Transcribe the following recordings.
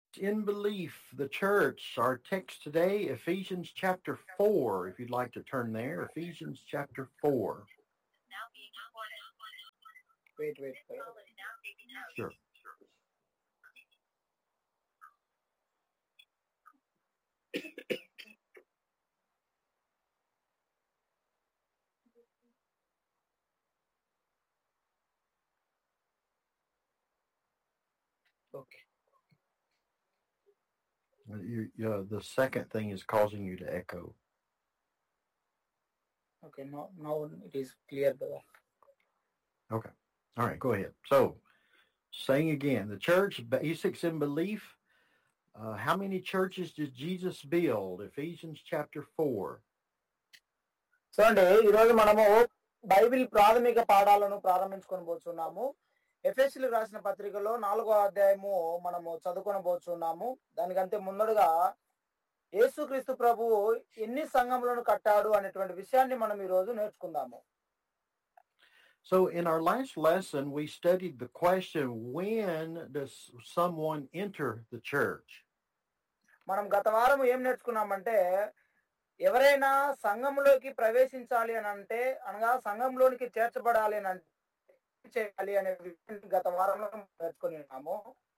in belief, the church. Our text today, Ephesians chapter 4. If you'd like to turn there, Ephesians chapter 4. Wait, wait, wait. Sure. Okay. You, you, the second thing is causing you to echo. Okay, now, now it is clear, brother. Okay. All right, go ahead. So, saying again, the church, basics in belief. Uh, how many churches did Jesus build? Ephesians chapter 4. చూడండి ఈరోజు మనము Bible ప్రాథమిక పాఠాలను ప్రారంభించుకొని పోతున్నాము ఎఫ్ఎస్సీలు రాసిన పత్రికలో నాలుగో అధ్యాయము మనము చదువుకొని పోతున్నాము దానికంటే ముందడుగా యేసుక్రీస్తు ప్రభువు ఎన్ని సంఘములను కట్టాడు అనేటువంటి విషయాన్ని మనం ఈ రోజు నేర్చుకుందాము So, in our last lesson, we studied the question when does someone enter the church? మనం గత వారం ఏం నేర్చుకున్నామంటే ఎవరైనా సంఘంలోకి ప్రవేశించాలి అని అంటే అనగా సంఘంలోనికి చేర్చబడాలి అని అంటే ఏం చేయాలి అనే విషయాన్ని గత వారంలో మనం నేర్చుకుని ఉన్నాము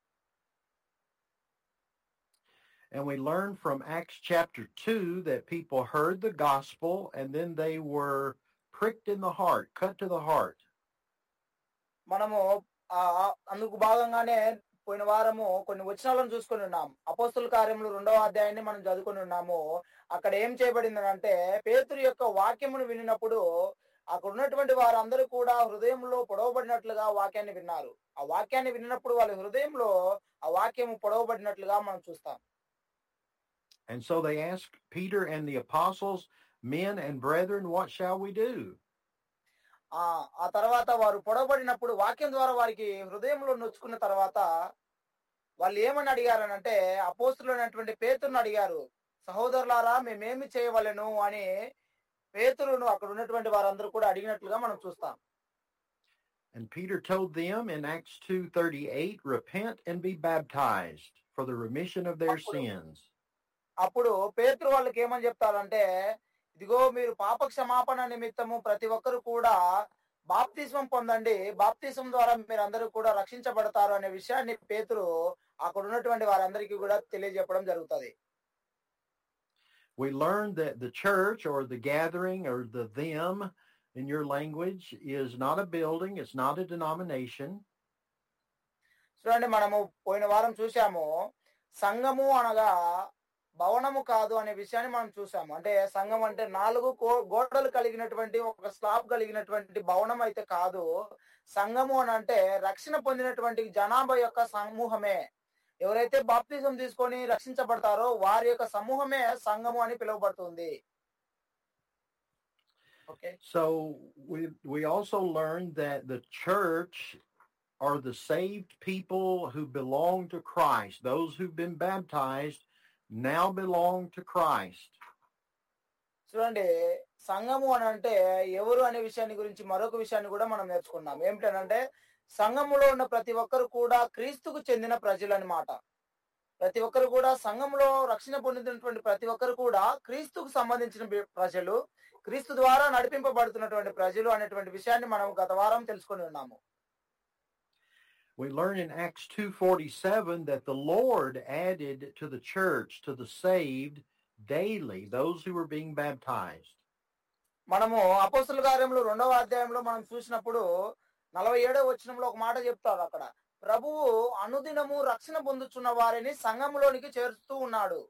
And we learned from Acts chapter 2 that people heard the gospel and then they were pricked in the heart, cut to the heart. మనము ఆ ఆ- అందుకు భాగంగానే పోయిన వారము కొన్ని వచనాలను చూసుకొని ఉన్నాం అపోస్తుల కార్యములు రెండవ అధ్యాయాన్ని మనం చదువుకొని ఉన్నాము అక్కడ ఏం చేయబడింది అంటే పేతురు యొక్క వాక్యమును వినినప్పుడు అక్కడ ఉన్నటువంటి వారందరూ కూడా హృదయంలో పొడవబడినట్లుగా వాక్యాన్ని విన్నారు ఆ వాక్యాన్ని విన్నప్పుడు వాళ్ళ హృదయంలో ఆ వాక్యము పొడవబడినట్లుగా మనం చూస్తాం And so they asked Peter and the apostles, Men and brethren, what shall we do? ఆ ఆ తర్వాత వారు పొడవబడినప్పుడు వాక్యం ద్వారా వారికి హృదయంలో నొచ్చుకున్న తర్వాత వాళ్ళు ఏమని అడిగారనంటే అపోస్తులు అయినటువంటి పేతురును అడిగారు సహోదరులారా మేమేమి చేయవలెను అని పేతురును అక్కడ ఉన్నటువంటి వారందరూ కూడా అడిగినట్లుగా మనం చూస్తాం And Peter told them in Acts 2.38, Repent and be baptized for the remission of their sins. అప్పుడు పేతురు వాళ్ళకి ఏమని చెప్తారంటే ఇదిగో మీరు పాప క్షమాపణ నిమిత్తము ప్రతి ఒక్కరు కూడా బాప్తిస్మం పొందండి బాప్తిస్మం ద్వారా మీరు అందరూ కూడా రక్షించబడతారు అనే విషయాన్ని పేతురు అక్కడ ఉన్నటువంటి వారందరికీ కూడా తెలియజెప్పడం జరుగుతుంది We learned that the church or the gathering or the them in your language is not a building, it's not a denomination. చూడండి మనము పోయిన వారం చూసాము సంఘము అనగా భవనము కాదు అనే విషయాన్ని మనం చూసాము అంటే సంఘం అంటే నాలుగు కో- గోడలు కలిగినటువంటి ఒక స్లాబ్ కలిగినటువంటి భవనం అయితే కాదు సంఘము అని అంటే రక్షణ పొందినటువంటి జనాభా యొక్క సమూహమే ఎవరైతే బాప్తిజం తీసుకొని రక్షించబడతారో వారి యొక్క సమూహమే సంఘము అని పిలువబడుతుంది okay So we we also learned that the church are the saved people who belong to Christ. Those who've been baptized now belong to Christ. చూడండి సంఘము అని అంటే ఎవరు అనే విషయాన్ని గురించి మరొక విషయాన్ని కూడా మనం నేర్చుకున్నాం ఏమిటంటే సంఘములో ఉన్న ప్రతి ఒక్కరు కూడా క్రీస్తుకు చెందిన ప్రజలు అన్నమాట ప్రతి ఒక్కరు కూడా సంఘంలో రక్షణ పొందినటువంటి ప్రతి ఒక్కరు కూడా క్రీస్తుకు సంబంధించిన బి- ప్రజలు క్రీస్తు ద్వారా నడిపింపబడుతున్నటువంటి ప్రజలు అనేటువంటి విషయాన్ని మనం గత వారం తెలుసుకొని ఉన్నాము We learn in Acts 2:47 that the Lord added to the church to the saved daily those who were being baptized. మనము అపోస్తుల కార్యంలో రెండవ అధ్యాయంలో మనం చూసినప్పుడు నలభై ఏడవ వచనంలో ఒక మాట చెప్తారు అక్కడ ప్రభువు అనుదినము రక్షణ పొందుతున్న వారిని సంఘంలోనికి చేరుస్తూ ఉన్నాడు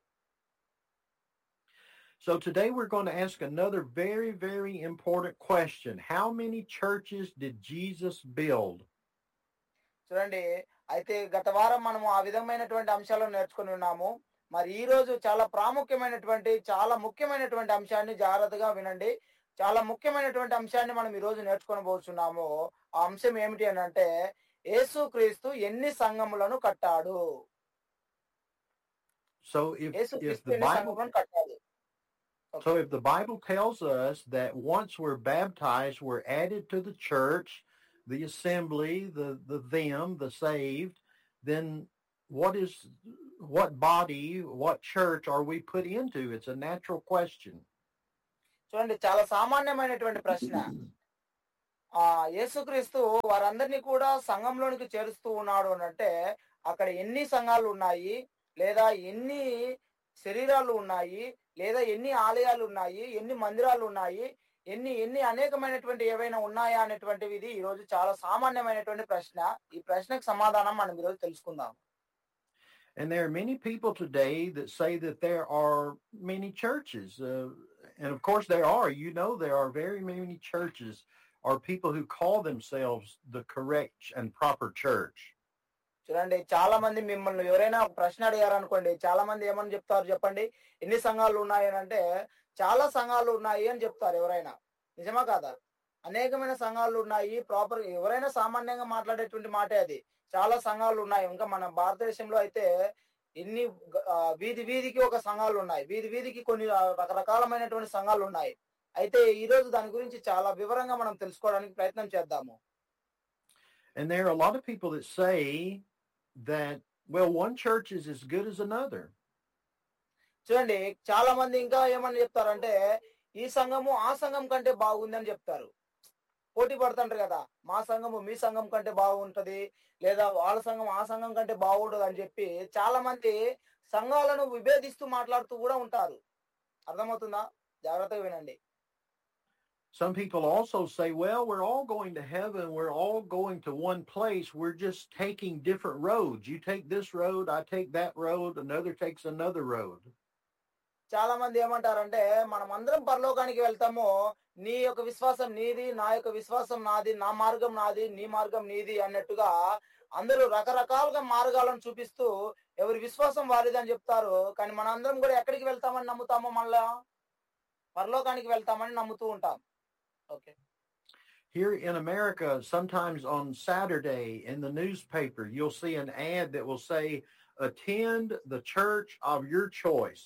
So today we're going to ask another very very important question. How many churches did Jesus build? చూడండి అయితే గత వారం మనము ఆ విధమైనటువంటి అంశాలను నేర్చుకుని ఉన్నాము మరి ఈ రోజు చాలా ప్రాముఖ్యమైనటువంటి చాలా ముఖ్యమైనటువంటి అంశాన్ని జాగ్రత్తగా వినండి చాలా ముఖ్యమైనటువంటి అంశాన్ని మనం ఈ రోజు నేర్చుకొని పోతున్నాము ఆ అంశం ఏమిటి అని అంటే యేసు క్రీస్తు ఎన్ని సంఘములను కట్టాడు So if యేసు if క్రీస్తు the ఎన్ని Bible సంఘములను కట్టాడు so if the Bible tells us that once we're baptized we're added to the church, the assembly, the the them, the saved, then what is what body, what church are we put into? It's a natural question. చూడండి చాలా సామాన్యమైనటువంటి ప్రశ్న ఆ యేసుక్రీస్తు వారందరినీ కూడా సంఘంలోనికి చేరుస్తూ ఉన్నాడు అని అంటే అక్కడ ఎన్ని సంఘాలు ఉన్నాయి లేదా ఎన్ని శరీరాలు ఉన్నాయి లేదా ఎన్ని ఆలయాలు ఉన్నాయి ఎన్ని మందిరాలు ఉన్నాయి ఎన్ని ఎన్ని అనేకమైనటువంటి ఏవైనా ఉన్నాయా అనేటువంటివి ఇది ఈ రోజు చాలా సామాన్యమైనటువంటి ప్రశ్న ఈ ప్రశ్నకు సమాధానం మనం ఈరోజు తెలుసుకుందాం And there are many people today that say that there are many churches. Uh, and of course there are. You know there are very many churches or people who call themselves the correct and proper church. చూడండి చాలా మంది మిమ్మల్ని ఎవరైనా ఒక ప్రశ్న అడిగారు అనుకోండి చాలా మంది ఏమని చెప్తారు చెప్పండి ఎన్ని సంఘాలు ఉన్నాయి అని అంటే చాలా సంఘాలు ఉన్నాయి అని చెప్తారు ఎవరైనా నిజమా కాదా అనేకమైన సంఘాలు ఉన్నాయి ప్రాపర్ ఎవరైనా సామాన్యంగా మాట్లాడేటువంటి మాటే అది చాలా సంఘాలు ఉన్నాయి ఇంకా మన భారతదేశంలో అయితే ఎన్ని ఆ, వీధి వీధికి ఒక సంఘాలు ఉన్నాయి వీధి వీధికి కొన్ని ఆ, రకరకాలమైనటువంటి సంఘాలు ఉన్నాయి అయితే ఈ రోజు దాని గురించి చాలా వివరంగా మనం తెలుసుకోవడానికి ప్రయత్నం చేద్దాము And there are a lot of people that say that, well, one church is as good as another. చూడండి చాలా మంది ఇంకా ఏమని చెప్తారంటే ఈ సంఘము ఆ సంఘం కంటే బాగుంది అని చెప్తారు పోటీ పడుతుంటారు కదా మా సంఘము మీ సంఘం కంటే బాగుంటది లేదా వాళ్ళ సంఘం ఆ సంఘం కంటే బాగుండదు అని చెప్పి చాలా మంది సంఘాలను విభేదిస్తూ మాట్లాడుతూ కూడా ఉంటారు అర్థమవుతుందా జాగ్రత్తగా వినండి Some people also say, well, we're all going to heaven. We're all going to one place. We're just taking different roads. You take this road, I take that road, another takes another road. చాలా మంది ఏమంటారంటే మనం అందరం పరలోకానికి వెళ్తాము నీ యొక్క విశ్వాసం నీది నా యొక్క విశ్వాసం నాది నా మార్గం నాది నీ మార్గం నీది అన్నట్టుగా అందరూ రకరకాలుగా మార్గాలను చూపిస్తూ ఎవరి విశ్వాసం వారిది అని చెప్తారు కానీ మన అందరం కూడా ఎక్కడికి వెళ్తామని నమ్ముతామో మళ్ళా పరలోకానికి వెళ్తామని నమ్ముతూ ఉంటాం okay Here in America, sometimes on Saturday in the newspaper, you'll see an ad that will say, attend the church of your choice.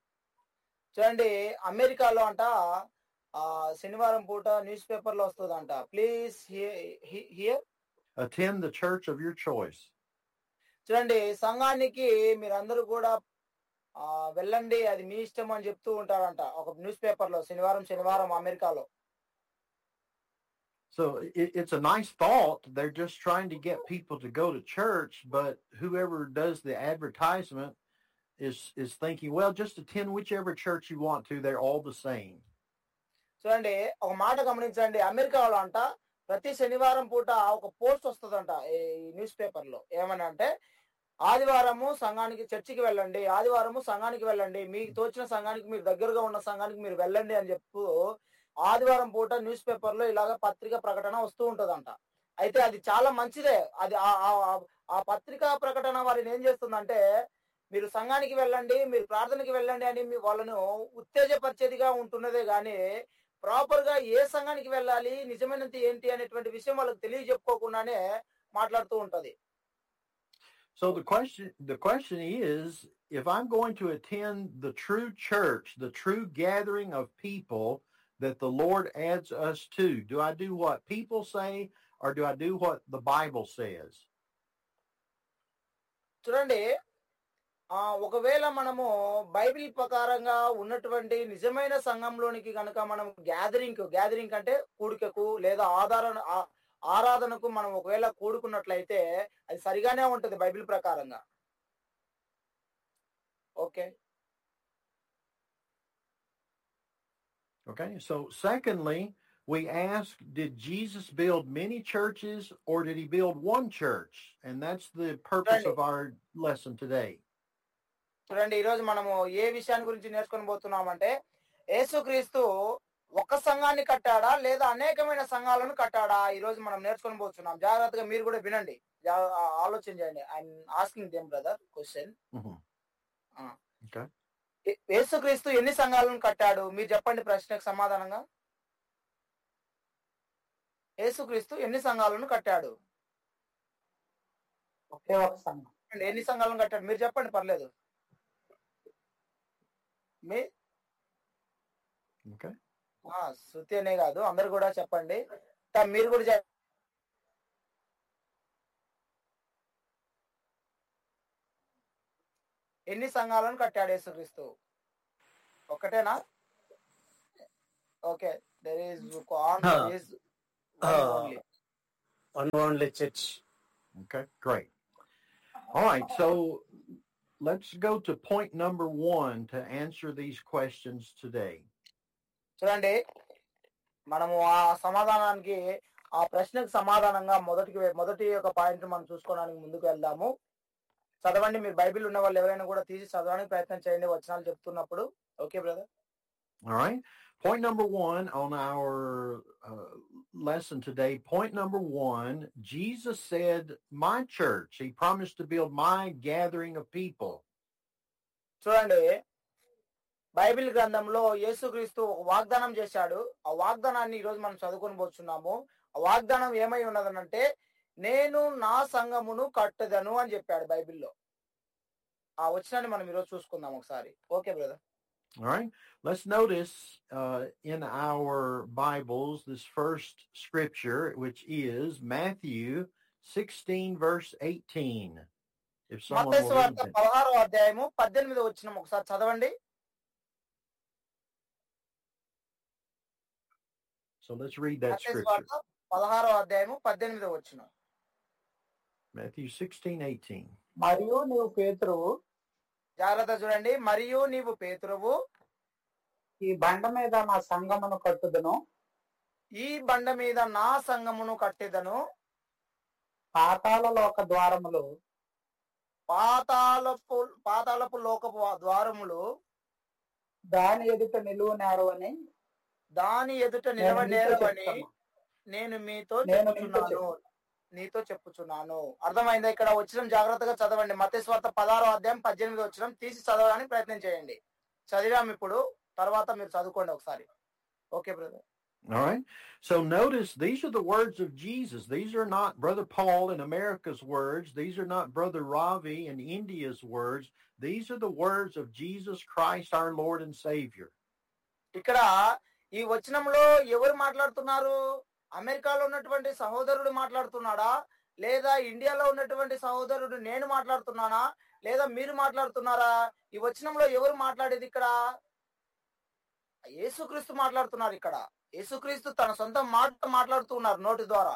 చూడండి అమెరికాలో అంట ఆ శనివారం పూట న్యూస్ పేపర్ లో వస్తుందంట please here Attend the church of your choice. చూడండి సంఘానికి మీరందరూ కూడా ఆ వెళ్ళండి అది మీ ఇష్టం అని చెప్తూ ఉంటారంట ఒక న్యూస్ పేపర్ లో శనివారం శనివారం అమెరికాలో So it, it's a nice thought. They're just trying to get people to go to church, but whoever does the advertisement is is thinking, well, just attend whichever church you want to. They're all the same. చూడండి ఒక మాట గమనించండి అమెరికాలో అంట ప్రతి శనివారం పూట ఒక పోస్ట్ వస్తుందంట ఈ న్యూస్ పేపర్ లో ఏమని అంటే ఆదివారము సంఘానికి చర్చికి వెళ్ళండి ఆదివారము సంఘానికి వెళ్ళండి మీకు తోచిన సంఘానికి మీరు దగ్గరగా ఉన్న సంఘానికి మీరు వెళ్ళండి అని చెప్తూ ఆదివారం పూట న్యూస్ పేపర్ లో ఇలాగ పత్రిక ప్రకటన వస్తూ ఉంటదంట అయితే అది చాలా మంచిదే అది ఆ- ఆ- ఆ- ఆ పత్రికా ప్రకటన వారిని ఏం చేస్తుందంటే మీరు సంఘానికి వెళ్ళండి మీరు ప్రార్థనకి వెళ్ళండి అని మీ వాళ్ళను ఉత్తేజపరిచేదిగా ఉంటున్నదే గాని ప్రాపర్ గా ఏ సంఘానికి వెళ్ళాలి నిజమైనది ఏంటి అనేటువంటి విషయం వాళ్ళకి తెలియజెప్పుకోకుండానే మాట్లాడుతూ ఉంటది So the question the question is, if I'm going to attend the true church, the true gathering of people that the Lord adds us to, do I do what people say or do I do what the Bible says? చూడండి ఆ ఒకవేళ మనము Bible ప్రకారంగా ఉన్నటువంటి నిజమైన సంఘంలోనికి కనుక మనం gathering gathering అంటే కూడికకు లేదా ఆధారణ ఆ- ఆరాధనకు మనం ఒకవేళ కూడుకున్నట్లయితే అది సరిగానే ఉంటది బైబిల్ ప్రకారంగా okay Okay, so secondly, we ask, did Jesus build many churches or did he build one church? And that's the purpose of our lesson today. చూడండి ఈ రోజు మనము ఏ విషయాన్ని గురించి నేర్చుకొని పోతున్నామంటే యేసుక్రీస్తు ఒక సంఘాన్ని కట్టాడా లేదా అనేకమైన సంఘాలను కట్టాడా ఈ రోజు మనం నేర్చుకొని పోతున్నాం జాగ్రత్తగా మీరు కూడా వినండి జా- ఆ- ఆలోచన చేయండి I'm asking them brother question Mhm. Okay. యేసుక్రీస్తు ఎన్ని సంఘాలను కట్టాడు మీరు చెప్పండి ప్రశ్నకు సమాధానంగా యేసుక్రీస్తు ఎన్ని సంఘాలను కట్టాడు ఒకే ఒక సంఘం చెప్పండి, ఎన్ని సంఘాలను కట్టాడు మీరు చెప్పండి పర్లేదు మీ Okay. ఆ, శృతి అనే కాదు అందరు కూడా చెప్పండి తా- మీరు కూడా చెప్- ఎన్ని సంఘాలను కట్టాడు యేసుక్రీస్తు ఒక్కటేనా okay there is is Uh, one only church. Okay, great. All right, so let's go to point number one to answer these questions today. చూడండి మనము ఆ సమాధానానికి ఆ ప్రశ్నకు సమాధానంగా మొదటికి మొదటి ఒక పాయింట్ మనం చూసుకోవడానికి ముందుకు వెళ్దాము చదవండి మీరు బైబిల్ ఉన్న వాళ్ళు ఎవరైనా కూడా తీసి చదవడానికి ప్రయత్నం చేయండి వచనాలు చెప్తున్నప్పుడు okay brother All right. Point number one on our uh, lesson today. Point number one Jesus said, My church. He promised to build my gathering of people. చూడండి బైబిల్ గ్రంథంలో యేసుక్రీస్తు ఒక వాగ్దానం చేశాడు ఆ వాగ్దానాన్ని ఈ రోజు మనం చదువుకొని పోతున్నాము ఆ వాగ్దానం ఏమై ఉన్నదనంటే నేను నా సంఘమును కట్టదను అని చెప్పాడు బైబిల్లో ఆ వచనాన్ని మనం ఈరోజు చూసుకుందాం ఒకసారి okay brother All right. Let's notice uh, in our Bibles this first scripture, which is Matthew 16, verse 18. If someone మత్తయి will సువార్త read that. పదహారో అధ్యాయము పద్దెనిమిది వచ్చిన ఒకసారి చదవండి So let's read that మత్తయి scripture. సువార్త పదహారో అధ్యాయము పద్దెనిమిది వచ్చిన Matthew 16, 18. మరియు నీవు పేతురువు జాగ్రత్త చూడండి మరియు నీవు పేతురువు ఈ బండ మీద నా సంగమును కట్టుదును ఈ బండ మీద నా సంఘమును కట్టెదను పాతాళ లోక ద్వారములు పాతాళపు పాతాళపు లోకపు ద్వారములు దాని ఎదుట నిలువు నేరవని దాని ఎదుట నేను నీతో నిలవనేరవని చెప్తాను. నేను మీతో నేను నీతో చెప్పుచున్నాను చెప్తాను. నీతో చెప్పుచున్నాను అర్థమైందా ఇక్కడ వచ్చిన జాగ్రత్తగా చదవండి మతేశ్వార్త పదహారో అధ్యాయం పద్దెనిమిది వచ్చిన తీసి చదవడానికి ప్రయత్నం చేయండి చదివాం ఇప్పుడు తర్వాత మీరు చదువుకోండి ఒకసారి okay brother All right. So notice these are the words of Jesus. These are not Brother Paul in America's words. These are not Brother Ravi in India's words. These are the words of Jesus Christ, our Lord and Savior. ఇక్కడ ఈ వచనంలో ఎవరు మాట్లాడుతున్నారు అమెరికాలో ఉన్నటువంటి సహోదరుడు మాట్లాడుతున్నాడా లేదా ఇండియాలో ఉన్నటువంటి సహోదరుడు నేను మాట్లాడుతున్నానా లేదా మీరు మాట్లాడుతున్నారా ఈ వచనంలో ఎవరు మాట్లాడేది ఇక్కడ యేసుక్రీస్తు మాట్లాడుతున్నారు ఇక్కడ యేసుక్రీస్తు తన సొంత మాట మాట్లాడుతున్నారు నోటి ద్వారా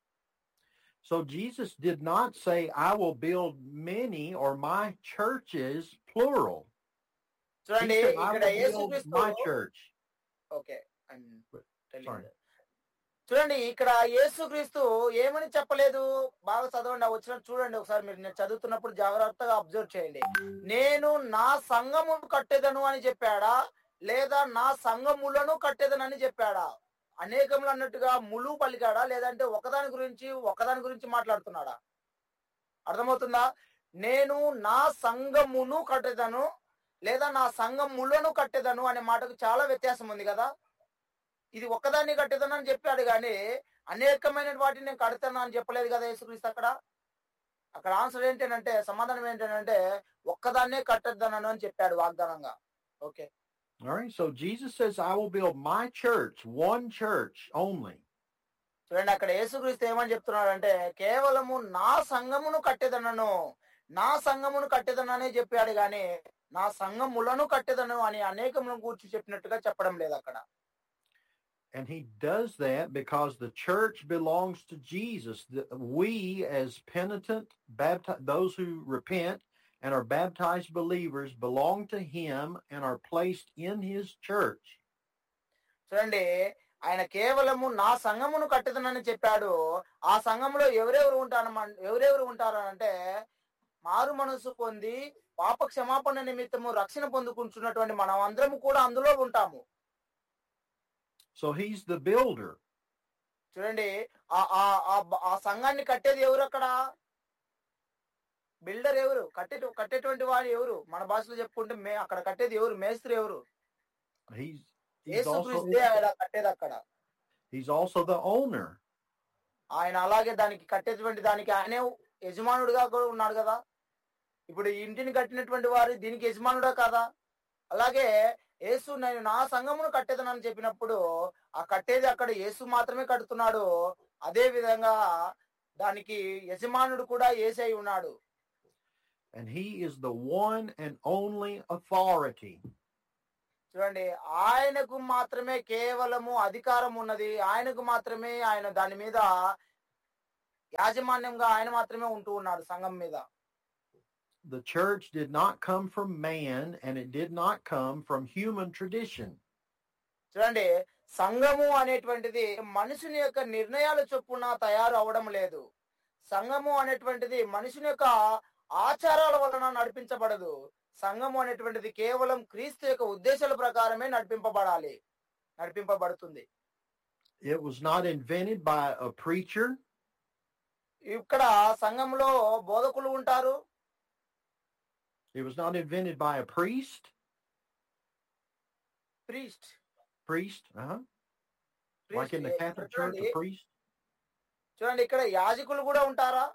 So Jesus did not say, I will build many or my churches, plural. He చూడండి said, I ఇక్కడ will build Yesukreestu my church. Okay Sorry. చూడండి ఇక్కడ యేసుక్రీస్తు ఏమని చెప్పలేదు బాగా చదవండి ఆ వచ్చిన చూడండి ఒకసారి మీరు నేను చదువుతున్నప్పుడు జాగ్రత్తగా అబ్జర్వ్ చేయండి నేను నా సంఘము కట్టేదను అని చెప్పాడా లేదా నా సంఘములను కట్టేదనని చెప్పాడా అనేకములు అన్నట్టుగా ములు పలికాడా లేదంటే ఒకదాని గురించి ఒకదాని గురించి మాట్లాడుతున్నాడా అర్థమవుతుందా నేను నా సంఘమును కట్టేదను లేదా నా సంఘములను కట్టేదను అనే మాటకు చాలా వ్యత్యాసం ఉంది కదా ఇది ఒక్కదాన్ని కట్టేదను అని చెప్పాడు కానీ అనేకమైన వాటిని నేను కడతాను అని చెప్పలేదు కదా యేసుక్రీస్తు అక్కడ అక్కడ ఆన్సర్ ఏంటంటే సమాధానం ఏంటంటే ఒక్కదాన్నే కట్టేద్దనను అని చెప్పాడు వాగ్దానంగా okay All right. So Jesus says, I will build my church, one church only. చూడండి అక్కడ యేసుక్రీస్తు ఏమని చెప్తున్నాడు అంటే కేవలము నా సంఘమును కట్టేదనను నా సంఘమును కట్టేదననే చెప్పాడు గాని నా సంఘములను కట్టేదను అని అనేకములను కూర్చి చెప్పినట్టుగా చెప్పడం లేదు అక్కడ And he does that because the church belongs to Jesus. The- We, as penitent, bapti- those who repent and are baptized believers, belong to him and are placed in his church. చూడండి ఆయన కేవలము నా సంఘమును కట్టదనని చెప్పాడు ఆ సంఘంలో ఎవరెవరు ఉంటారు ఎవరెవరు ఉంటారు అంటే మారు మనసు పొంది పాప క్షమాపణ నిమిత్తము రక్షణ పొందుకుంటున్నటువంటి మనం అందరం కూడా అందులో ఉంటాము So he's the builder. చూడండి ఆ ఆ ఆ బ- ఆ సంఘాన్ని కట్టేది ఎవరు అక్కడ బిల్డర్ ఎవరు కట్టే కట్టేటువంటి వాడు ఎవరు మన భాషలో చెప్పుకుంటే మే అక్కడ కట్టేది ఎవరు మేస్త్రి ఎవరు He's he's యేసుక్రీస్తే also ఆయన కట్టేది అక్కడ he's also the owner. ఆయన అలాగే దానికి కట్టేటువంటి దానికి ఆయనే యజమానుడిగా కూడా ఉన్నాడు కదా ఇప్పుడు ఈ ఇంటిని కట్టినటువంటి వారు దీనికి యజమానుడా కాదా అలాగే యేసు నేను నా సంఘమును కట్టేదనని చెప్పినప్పుడు ఆ కట్టేది అక్కడ యేసు మాత్రమే కడుతున్నాడు అదే విధంగా దానికి యజమానుడు కూడా ఏసై ఉన్నాడు and he is the one and only authority. చూడండి ఆయనకు మాత్రమే కేవలము అధికారం ఉన్నది ఆయనకు మాత్రమే ఆయన దాని మీద యాజమాన్యంగా ఆయన మాత్రమే ఉంటూ ఉన్నాడు సంఘం మీద The church did not come from man and it did not come from human tradition. చూడండి సంఘము అనేటువంటిది మనుషుని యొక్క నిర్ణయాల చొప్పున తయారు అవడం లేదు సంఘము అనేటువంటిది మనుషుని యొక్క ఆచారాల వలన నడిపించబడదు సంఘము అనేటువంటిది కేవలం క్రీస్తు యొక్క ఉద్దేశాల ప్రకారమే నడిపింపబడాలి నడిపింపబడుతుంది It was not invented by a preacher. ఇక్కడ సంఘంలో బోధకులు ఉంటారు It was not invented by a priest. Priest Priest, uh-huh. Like in the Catholic Church, చూడండి a priest. చూడండి ఇక్కడ యాజకులు కూడా ఉంటారా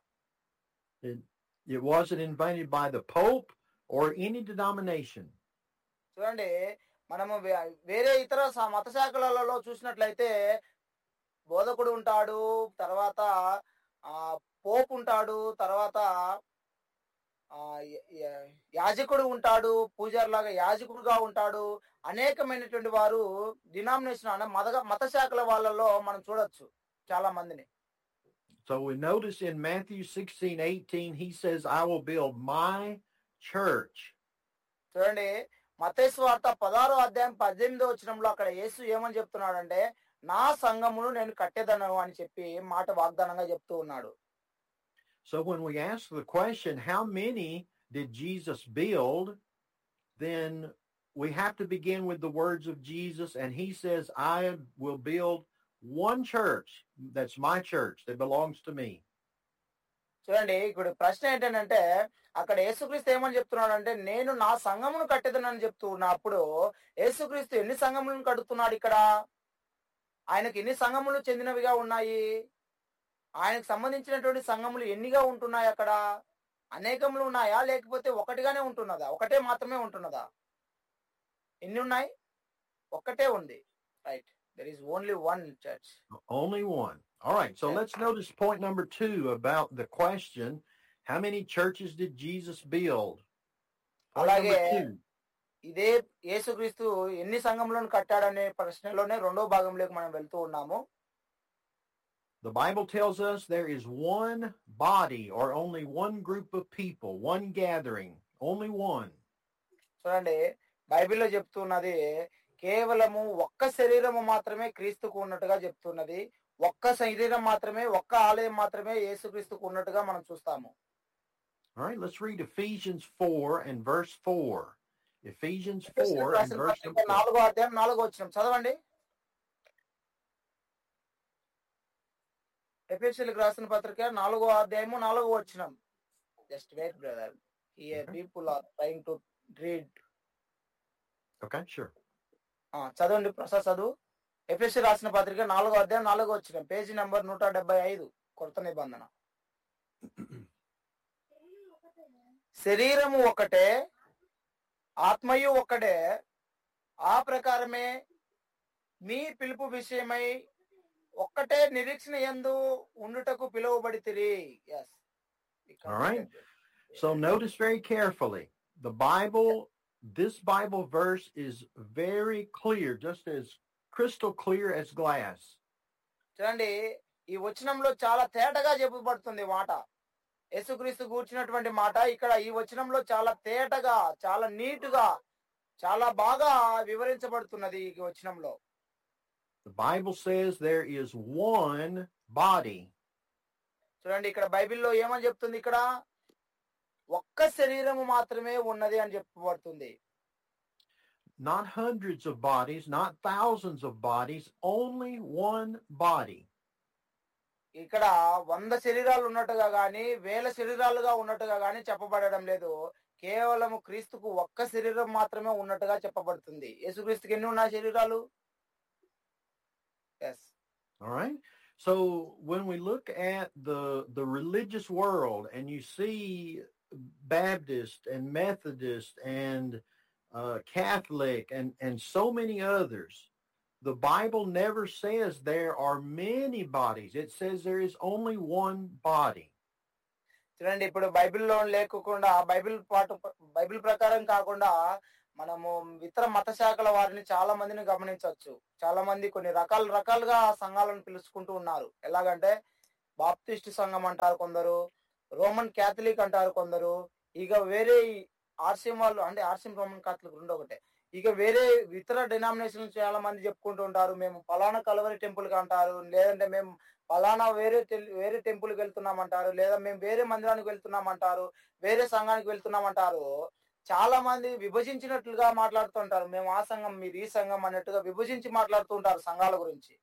It wasn't invented by the Pope or any denomination. చూడండి మనము వే- వేరే ఇతర స- మత శాఖలలో చూసినట్లయితే బోధకుడు ఉంటాడు తర్వాత ఆ పోప్ ఉంటాడు తర్వాత ఆ య- య- యాజకుడు ఉంటాడు పూజారి లాగా యాజకుడుగా ఉంటాడు అనేకమైనటువంటి వారు డినామినేషన్ అనే మత మత శాఖల వాళ్ళలో మనం చూడొచ్చు చాలా మందిని So we notice in Matthew 16, 18, he says, I will build my church. చూడండి మతేసు వార్త పదారో అధ్యాయం పద్దెనిమిదో వచనంలో అక్కడ యేసు ఏమని చెప్తున్నాడంటే నా సంఘమును నేను కట్టేదను అని చెప్పి మాట వాగ్దానంగా చెప్తూ ఉన్నాడు So when we ask the question, how many did Jesus build? Then we have to begin with the words of Jesus. And he says, I will build one church. That's my church that belongs to me. చూడండి ఇప్పుడు ప్రశ్న ఏంటంటే అక్కడ యేసుక్రీస్తు ఏమని చెప్తున్నాడు అంటే నేను నా సంఘమును కట్టేదనని చెప్తూ ఉన్నప్పుడు యేసుక్రీస్తు ఎన్ని సంఘములను కడుతున్నాడు ఇక్కడ ఆయనకి ఎన్ని సంఘములు చెందినవిగా ఉన్నాయి ఆయనకు సంబంధించినటువంటి సంఘములు ఎన్నిగా ఉంటున్నాయి అక్కడ అనేకములు ఉన్నాయా లేకపోతే ఒకటిగానే ఉంటున్నదా ఒకటే మాత్రమే ఉంటున్నదా ఎన్ని ఉన్నాయి ఒక్కటే ఉంది right there is only one church Only one. All right. So Yeah. let's notice point number two about the question. How many churches did Jesus build? Point number అలాగే two. ఇదే యేసుక్రీస్తు ఎన్ని సంఘములను కట్టాడనే ప్రశ్నలోనే రెండో భాగంలోకి మనం వెళ్తూ ఉన్నాము The Bible tells us there is one body or only one group of people, one gathering, only one. చూడండి బైబిల్లో చెప్తున్నది కేవలము ఒక్క శరీరము మాత్రమే క్రీస్తుకు ఉన్నట్టుగా చెప్తున్నది ఒక్క శరీరం మాత్రమే ఒక్క ఆలయం మాత్రమే యేసుక్రీస్తుకు ఉన్నట్టుగా మనం చూస్తాము All right, let's read Ephesians 4 and verse 4. Ephesians 4 and రాసిన verse పత్రిక number 4. నాలుగో అధ్యాయం నాలుగో వచ్చిన చదవండి ఎఫ్ఎస్సీలకు రాసిన పత్రిక నాలుగో అధ్యాయము నాలుగో వచ్చినం just wait brother here Okay. People are trying to read Okay, sure. చదవండి ప్రసాద్ చదువు ఎఫ్ఎస్సి రాసిన పత్రిక నాలుగో అధ్యాయం నాలుగో వచ్చిన పేజీ నెంబర్ నూట డెబ్బై ఐదు కొత్త నిబంధన శరీరము ఒకటే ఆత్మయు ఒకటే ఆ ప్రకారమే మీ పిలుపు విషయమై ఒక్కటే నిరీక్షణ ఎందు ఉండుటకు పిలువబడితిరి yes All right. So notice very carefully. The Bible, this Bible verse is very clear, just as crystal clear as glass. చూడండి ఈ వచనంలో చాలా తేటగా చెప్పబడుతుంది మాట యేసుక్రీస్తు కూర్చున్నటువంటి మాట ఇక్కడ ఈ వచనంలో చాలా తేటగా చాలా నీటుగా చాలా బాగా వివరించబడుతున్నది ఈ వచనంలో The Bible says there is one body. చూడండి ఇక్కడ బైబిల్లో ఏమని చెప్తుంది ఇక్కడ ఒక్క శరీరము మాత్రమే ఉన్నది అని చెప్పబడుతుంది not hundreds of bodies, not thousands of bodies, only one body. ఇక్కడ వంద శరీరాలు ఉన్నట్టుగా గాని వేల శరీరాలుగా ఉన్నట్టుగా గాని చెప్పబడడం లేదు కేవలం క్రీస్తుకు ఒక్క శరీరం మాత్రమే ఉన్నట్టుగా చెప్పబడుతుంది యేసుక్రీస్తుకి ఎన్ని ఉన్నాయి శరీరాలు yes All right. So when we look at the the religious world and you see Baptist and Methodist and uh, Catholic and and so many others, the Bible never says there are many bodies. It says there is only one body. చూడండి ఇప్పుడు బైబిల్లో లేకోకుండా Bible పాటు Bible ప్రకారం కాకుండా మనము ఇతర మత శాఖల వారిని చాలా మందిని గమనించవచ్చు చాలా మంది కొన్ని రకాల రకాలుగా ఆ సంఘాలను పిలుచుకుంటూ ఉన్నారు ఎలాగంటే బాప్టిస్ట్ సంఘం అంటారు కొందరు రోమన్ క్యాథలిక్ అంటారు కొందరు ఇక వేరే ఆర్సిఎం వాళ్ళు అంటే ఆర్సిఎం రోమన్ క్యాథలిక్ రెండు ఒకటే ఇక వేరే ఇతర డినామినేషన్ చాలా మంది చెప్పుకుంటూ ఉంటారు మేము పలానా కలవరి టెంపుల్ కి అంటారు లేదంటే మేము పలానా వేరే టెల్- వేరే టెంపుల్ కి వెళ్తున్నాం అంటారు లేదా మేము వేరే మందిరానికి వెళ్తున్నాం అంటారు వేరే సంఘానికి వెళ్తున్నాం అంటారు చాలా మంది విభజించినట్లుగా మాట్లాడుతుంటారు మేము ఆ సంఘం మీరు ఈ సంఘం అన్నట్టుగా విభజించి మాట్లాడుతూ ఉంటారు సంఘాల గురించి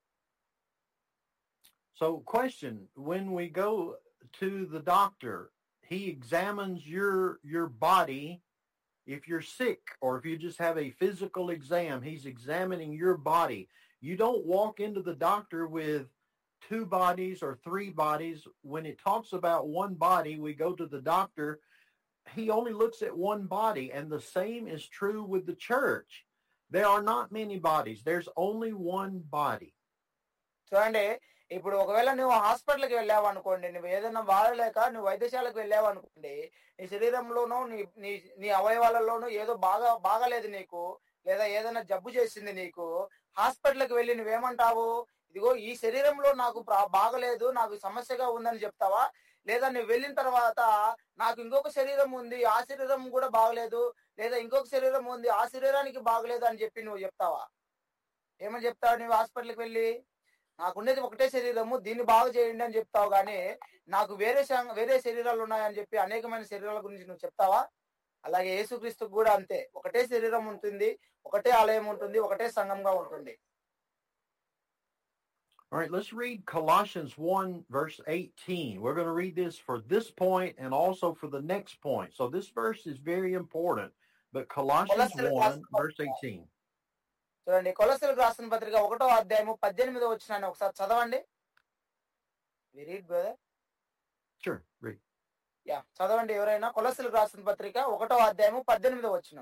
So, question: When we go to the doctor, he examines your your body. If you're sick or if you just have a physical exam, he's examining your body. You don't walk into the doctor with two bodies or three bodies. When it talks about one body, we go to the doctor. He only looks at one body, and the same is true with the church. There are not many bodies. There's only one body. చూడండి ఇప్పుడు ఒకవేళ నువ్వు హాస్పిటల్కి వెళ్ళావు అనుకోండి నువ్వు ఏదైనా బాగలేక నువ్వు వైద్యశాలకు వెళ్ళావు అనుకోండి నీ శరీరంలోనూ నీ నీ నీ అవయవాలలోనూ ఏదో బాగా బాగలేదు నీకు లేదా ఏదైనా జబ్బు చేసింది నీకు హాస్పిటల్కి వెళ్ళి నువ్వేమంటావు ఇదిగో ఈ శరీరంలో నాకు ప్రా- బాగలేదు నాకు సమస్యగా ఉందని చెప్తావా లేదా నువ్వు వెళ్ళిన తర్వాత నాకు ఇంకొక శరీరం ఉంది ఆ శరీరం కూడా బాగలేదు లేదా ఇంకొక శరీరం ఉంది ఆ శరీరానికి బాగలేదు అని చెప్పి నువ్వు చెప్తావా ఏమని చెప్తావు నువ్వు హాస్పిటల్కి వెళ్ళి నాకున్నది ఒకటే శరీరము దీన్ని బాగు చేయండి అని చెప్తావు కానీ నాకు వేరే శా- వేరే శరీరాలు ఉన్నాయని చెప్పి అనేకమైన శరీరాల గురించి నువ్వు చెప్తావా అలాగే యేసుక్రీస్తుకు కూడా అంతే ఒకటే శరీరం ఉంటుంది ఒకటే ఆలయం ఉంటుంది ఒకటే సంఘంగా ఉంటుంది All right, let's read Colossians 1, verse 18. We're going to read this for this point and also for the next point. So this verse is very important. But Colossians Colossians 1, verse 18. చూడండి కొలసలకు రాసిన పత్రిక ఒకటో అధ్యాయము పద్దెనిమిదో వచ్చిన ఒకసారి చదవండి read brother Sure, read. Yeah చదవండి ఎవరైనా కొలసలకు రాసిన పత్రిక ఒకటో అధ్యాయము పద్దెనిమిదో వచ్చిన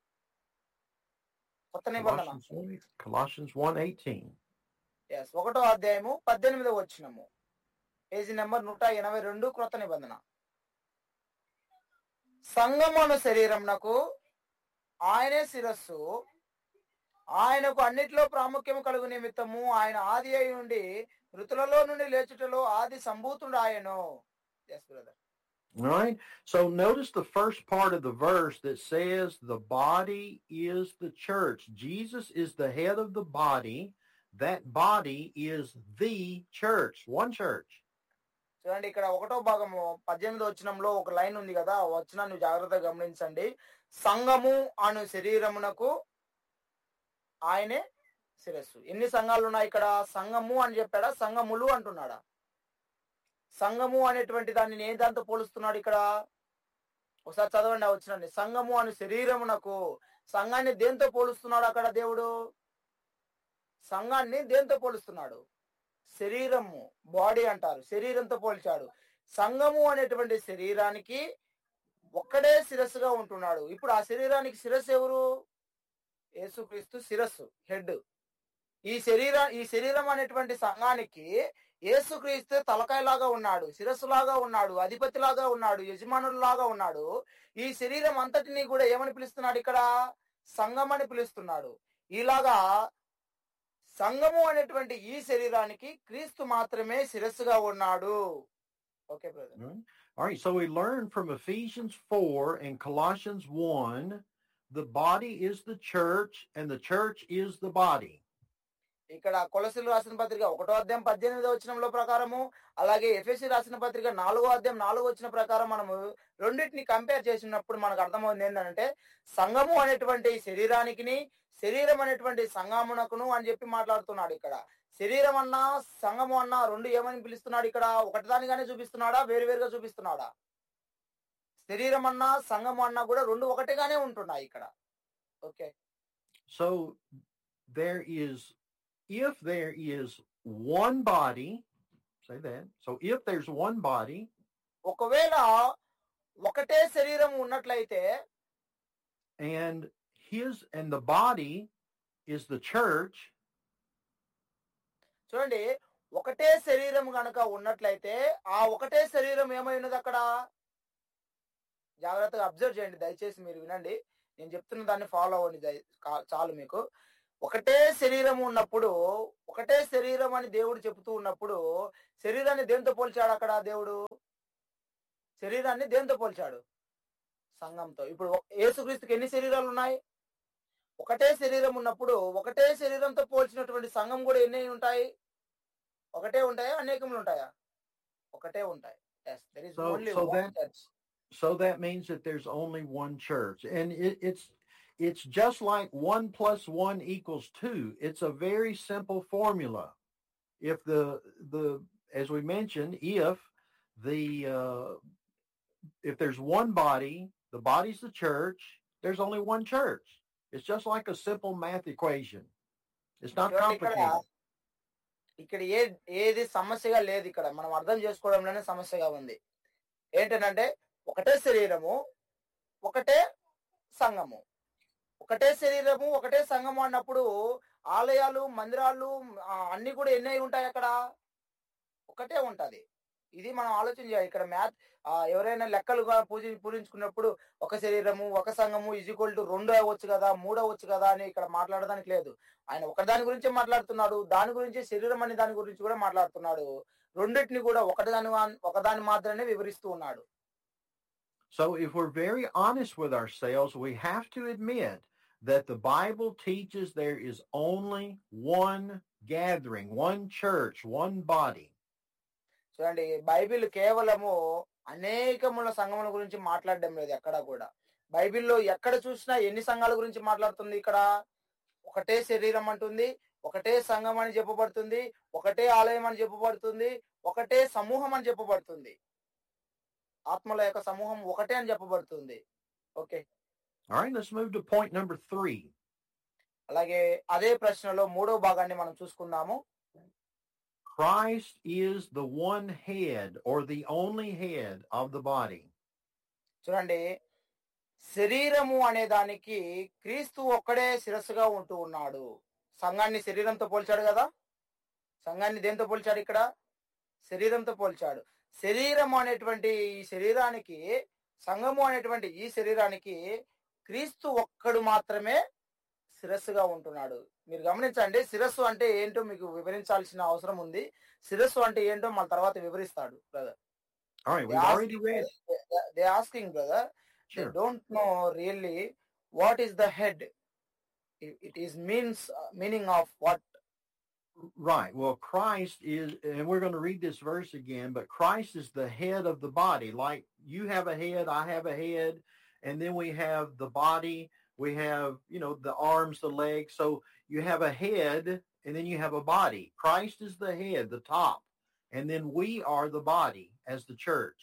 కొత్త నిబంధన Colossians 1, Colossians 1, 18. ఎస్ ఒకటో అధ్యాయము పద్దెనిమిదో వచ్చినము పేజీ నెంబర్ నూట ఎనభై రెండు క్రొత్త నిబంధన సంగమను శరీరంనకు ఆయనే శిరస్సు ఆయనకు అన్నిటిలో ప్రాముఖ్యము కలుగు నిమిత్తము ఆయన ఆది అయి ఉండి మృతులలో నుండి లేచుటలో ఆది సంభూతుడు ఆయను yes brother All right. So notice the first part of the verse that says the body is the church. Jesus is the head of the body. That body is the church, one church. చూడండి ఇక్కడ ఒకటో భాగము పద్దెనిమిది వచనంలో ఒక line ఉంది కదా ఆ వచనాన్ని జాగ్రత్తగా గమనించండి సంఘము అను శరీరమునకు ఆయనే శిరస్సు ఎన్ని సంఘాలు ఉన్నాయి ఇక్కడ సంఘము అని చెప్పాడా సంఘములు అంటున్నాడా సంఘము అనేటువంటి దాన్ని ఏ దాంతో పోలుస్తున్నాడు ఇక్కడ ఒకసారి చదవండి ఆ వచ్చినండి సంఘము అను శరీరమునకు సంఘాన్ని దేంతో పోలుస్తున్నాడు అక్కడ దేవుడు సంఘాన్ని దేంతో పోలుస్తున్నాడు శరీరము బాడీ అంటారు శరీరంతో పోల్చాడు సంఘము అనేటువంటి శరీరానికి ఒక్కడే శిరస్సుగా ఉంటున్నాడు ఇప్పుడు ఆ శరీరానికి శిరస్సు ఎవరు యేసుక్రీస్తు శిరస్సు హెడ్ ఈ శరీర ఈ శరీరం అనేటువంటి సంఘానికి యేసుక్రీస్తు తలకాయలాగా ఉన్నాడు శిరస్సులాగా ఉన్నాడు అధిపతిలాగా ఉన్నాడు యజమానులాగా ఉన్నాడు ఈ శరీరం అంతటిని కూడా ఏమని పిలుస్తున్నాడు ఇక్కడ సంఘం అని పిలుస్తున్నాడు ఇలాగా సంఘము అనేటువంటి ఈ శరీరానికి క్రీస్తు మాత్రమే శిరస్సుగా ఉన్నాడు okay brother All right. All right. So we learn from Ephesians 4 and Colossians 1, the body is the church and the church is the body. ఇక్కడ కొలసిలు రాసిన పత్రిక ఒకటో అధ్యాయం పద్దెనిమిదో వచనంలో ప్రకారము అలాగే ఎఫ్ఎస్సి రాసిన పత్రిక నాలుగో అధ్యాయం నాలుగో వచ్చిన ప్రకారం మనము రెండింటిని కంపేర్ చేసినప్పుడు మనకు అర్థమవుతుంది ఏంటంటే సంఘము అనేటువంటి శరీరానికి శరీరం అనేటువంటి సంగమునకును అని చెప్పి మాట్లాడుతున్నాడు ఇక్కడ శరీరం అన్నా సంఘము అన్నా రెండు ఏమని పిలుస్తున్నాడు ఇక్కడ ఒకటి దానిగానే చూపిస్తున్నాడా వేరు వేరుగా చూపిస్తున్నాడా శరీరం అన్నా సంఘము అన్నా కూడా రెండు ఒకటిగానే ఉంటున్నాయి ఇక్కడ okay So there is, if there is one body, say that. So if there's one body, ఒకవేళ ఒకటే శరీరం ఉన్నట్లయితే and his and the body is the church, చూడండి ఒకటే శరీరం గనక ఉన్నట్లయితే ఆ ఒకటే శరీరం ఏమై ఉన్నది అక్కడ జాగ్రత్తగా అబ్జర్వ్ చేయండి దయచేసి మీరు వినండి నేను చెప్తున్న దాన్ని ఫాలో అవ్వండి దయ- కా- చాలు మీకు ఒకటే శరీరం ఉన్నప్పుడు ఒకటే శరీరం అని దేవుడు చెబుతూ ఉన్నప్పుడు శరీరాన్ని దేంతో పోల్చాడు అక్కడ దేవుడు శరీరాన్ని దేంతో పోల్చాడు సంఘంతో ఇప్పుడు ఒక- యేసుక్రీస్తుకి ఎన్ని శరీరాలు ఉన్నాయి ఒకటే శరీరం ఉన్నప్పుడు ఒకటే శరీరంతో పోల్చినటువంటి సంఘం కూడా ఎన్ని ఉంటాయి ఒకటే ఉంటాయా అనేకములు ఉంటాయా ఒకటే ఉంటాయి yes there is So- only so one then- church So that means that there's only one church. And it, it's it's just like one plus one equals two. It's a very simple formula. If the the as we mentioned, if the uh, if there's one body, the body's the church. There's only one church. It's just like a simple math equation. It's not చూడండి ఇక్కడ complicated. ఇక్కడ ఏ ఏది సమస్యగా లేదు ఇక్కడ మనం అర్థం చేసుకోవడంలోనే సమస్యగా ఉంది ఏంటంటే ఒకటే శరీరము ఒకటే సంఘము ఒకటే శరీరము ఒకటే సంఘము అన్నప్పుడు ఆలయాలు మందిరాలు ఆ, అన్ని కూడా ఎన్ని అయి ఉంటాయి అక్కడ ఒకటే ఉంటది ఇది మనం ఆలోచన చేయాలి ఇక్కడ మ్యాథ్ ఎవరైనా లెక్కలుగా పూజ పూజించుకున్నప్పుడు ఒక శరీరము ఒక సంఘము ఈజ్ ఈక్వల్ టు రెండు అవ్వచ్చు కదా మూడు అవ్వచ్చు కదా అని ఇక్కడ మాట్లాడడానికి లేదు ఆయన ఒకదాని గురించే మాట్లాడుతున్నాడు దాని గురించి శరీరం అనే దాని గురించి కూడా మాట్లాడుతున్నాడు రెండింటిని కూడా ఒకదాని వా- ఒకదాని మాత్రమే వివరిస్తూ ఉన్నాడు So if we're very honest with ourselves, we have to admit that the Bible teaches there is only one gathering, one church, one body. చూడండి బైబిల్ కేవలము అనేకముల సంఘముల గురించి మాట్లాడడం లేదు ఎక్కడ కూడా బైబిల్లో ఎక్కడ చూసినా ఎన్ని సంఘాల గురించి మాట్లాడుతుంది ఇక్కడ ఒకటే శరీరం అంటుంది ఒకటే సంఘం అని చెప్పబడుతుంది ఒకటే ఆలయం అని చెప్పబడుతుంది ఒకటే సమూహం అని చెప్పబడుతుంది ఆత్మల యొక్క సమూహం ఒకటే అని చెప్పబడుతుంది okay All right, let's move to point number three. అలాగే అదే ప్రశ్నలో మూడో భాగాన్ని మనం చూసుకుందాము Christ is the one head or the only head of the body. చూడండి శరీరము అనే దానికి క్రీస్తు ఒక్కడే శిరస్సుగా ఉంటూ ఉన్నాడు సంఘాన్ని శరీరంతో పోల్చాడు కదా సంఘాన్ని దేంతో పోల్చాడు ఇక్కడ శరీరంతో పోల్చాడు శరీరం అనేటువంటి ఈ శరీరానికి సంఘము అనేటువంటి ఈ శరీరానికి క్రీస్తు ఒక్కడు మాత్రమే శిరస్సుగా ఉంటున్నాడు మీరు గమనించండి శిరస్సు అంటే ఏంటో మీకు వివరించాల్సిన అవసరం ఉంది శిరస్సు అంటే ఏంటో మన తర్వాత వివరిస్తాడు brother All right, we've They ask- already read. they asking brother they Sure. don't know really what is the head it, it is means uh, meaning of what Right. Well, Christ is, and we're going to read this verse again, but Christ is the head of the body. Like you have a head, I have a head, and then we have the body, we have, you know, the arms, the legs. So you have a head, and then you have a body. Christ is the head, the top, and then we are the body as the church.